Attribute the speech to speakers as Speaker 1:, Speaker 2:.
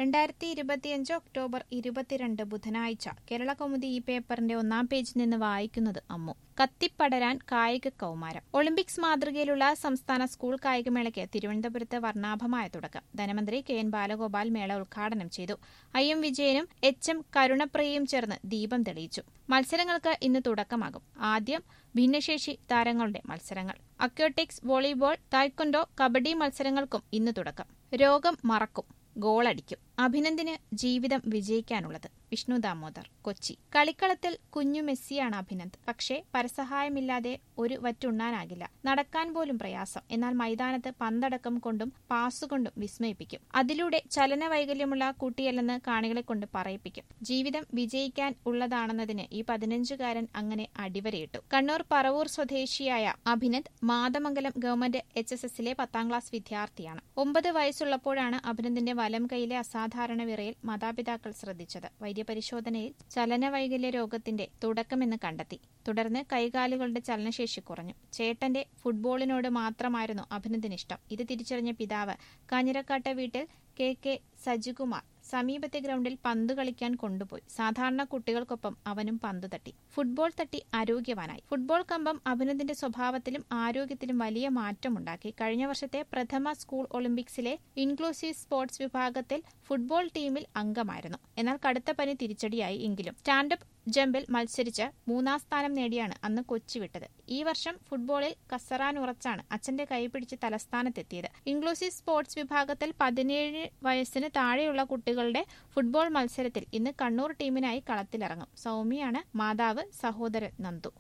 Speaker 1: രണ്ടായിരത്തി ഇരുപത്തിയഞ്ച് ഒക്ടോബർ ഇരുപത്തിരണ്ട് ബുധനാഴ്ച കേരള കൗമുദി ഈ പേപ്പറിന്റെ ഒന്നാം പേജിൽ നിന്ന് വായിക്കുന്നത് അമ്മു കത്തിപ്പടരാൻ കായിക കൗമാരം ഒളിമ്പിക്സ് മാതൃകയിലുള്ള സംസ്ഥാന സ്കൂൾ കായികമേളയ്ക്ക് തിരുവനന്തപുരത്ത് വർണ്ണാഭമായ തുടക്കം ധനമന്ത്രി കെ എൻ ബാലഗോപാൽ മേള ഉദ്ഘാടനം ചെയ്തു ഐ എം വിജയനും എച്ച് എം കരുണപ്രിയയും ചേർന്ന് ദീപം തെളിയിച്ചു മത്സരങ്ങൾക്ക് ഇന്ന് തുടക്കമാകും ആദ്യം ഭിന്നശേഷി താരങ്ങളുടെ മത്സരങ്ങൾ അക്യോട്ടിക്സ് വോളിബോൾ തായ്ക്കൊണ്ടോ കബഡി മത്സരങ്ങൾക്കും ഇന്ന് തുടക്കം രോഗം മറക്കും ഗോളടിക്കും അഭിനന്ദിന് ജീവിതം വിജയിക്കാനുള്ളത് വിഷ്ണു ദാമോദർ കൊച്ചി കളിക്കളത്തിൽ കുഞ്ഞു മെസ്സിയാണ് അഭിനന്ദ് പക്ഷേ പരസഹായമില്ലാതെ ഒരു വറ്റുണ്ണാനാകില്ല നടക്കാൻ പോലും പ്രയാസം എന്നാൽ മൈതാനത്ത് പന്തടക്കം കൊണ്ടും പാസുകൊണ്ടും വിസ്മയിപ്പിക്കും അതിലൂടെ ചലന വൈകല്യമുള്ള കുട്ടിയല്ലെന്ന് കാണികളെ കൊണ്ട് പറയിപ്പിക്കും ജീവിതം വിജയിക്കാൻ ഉള്ളതാണെന്നതിന് ഈ പതിനഞ്ചുകാരൻ അങ്ങനെ അടിവരയിട്ടു കണ്ണൂർ പറവൂർ സ്വദേശിയായ Abhinand Mathamangalam government H S എസിലെ പത്താം ക്ലാസ് വിദ്യാർത്ഥിയാണ് ഒമ്പത് വയസ്സുള്ളപ്പോഴാണ് അഭിനന്ദിന്റെ വലം കൈയിലെ അസാധാരണ വിറയിൽ മാതാപിതാക്കൾ ശ്രദ്ധിച്ചത് വൈദ്യപരിശോധനയിൽ ചലനവൈകല്യ രോഗത്തിന്റെ തുടക്കമെന്ന് കണ്ടെത്തി തുടർന്ന് കൈകാലുകളുടെ ചലനശേഷി കുറഞ്ഞു ചേട്ടന്റെ ഫുട്ബോളിനോട് മാത്രമായിരുന്നു അഭിനന്ദിന് ഇഷ്ടം ഇത് തിരിച്ചറിഞ്ഞ പിതാവ് കാഞ്ഞിരക്കാട്ടെ വീട്ടിൽ കെ കെ സജികുമാർ സമീപത്തെ ഗ്രൗണ്ടിൽ പന്ത് കളിക്കാൻ കൊണ്ടുപോയി സാധാരണ കുട്ടികൾക്കൊപ്പം അവനും പന്ത് തട്ടി ഫുട്ബോൾ തട്ടി ആരോഗ്യവാനായി ഫുട്ബോൾ കമ്പം അഭിനന്ദിന്റെ സ്വഭാവത്തിലും ആരോഗ്യത്തിലും വലിയ മാറ്റമുണ്ടാക്കി കഴിഞ്ഞ വർഷത്തെ പ്രഥമ സ്കൂൾ ഒളിമ്പിക്സിലെ ഇൻക്ലൂസീവ് സ്പോർട്സ് വിഭാഗത്തിൽ ഫുട്ബോൾ ടീമിൽ അംഗമായിരുന്നു എന്നാൽ കടുത്ത പനി തിരിച്ചടിയായി എങ്കിലും സ്റ്റാൻഡപ്പ് ജമ്പിൽ മത്സരിച്ച് മൂന്നാം സ്ഥാനം നേടിയാണ് അന്ന് കൊച്ചി വിട്ടത് ഈ വർഷം ഫുട്ബോളിൽ കസറാനുറച്ചാണ് അച്ഛന്റെ കൈപിടിച്ച് തലസ്ഥാനത്തെത്തിയത് ഇൻക്ലൂസീവ് സ്പോർട്സ് വിഭാഗത്തിൽ പതിനേഴ് വയസ്സിന് താഴെയുള്ള കുട്ടികളുടെ ഫുട്ബോൾ മത്സരത്തിൽ ഇന്ന് കണ്ണൂർ ടീമിനായി കളത്തിലിറങ്ങും സൗമ്യയാണ് മാതാവ് സഹോദരൻ നന്ദു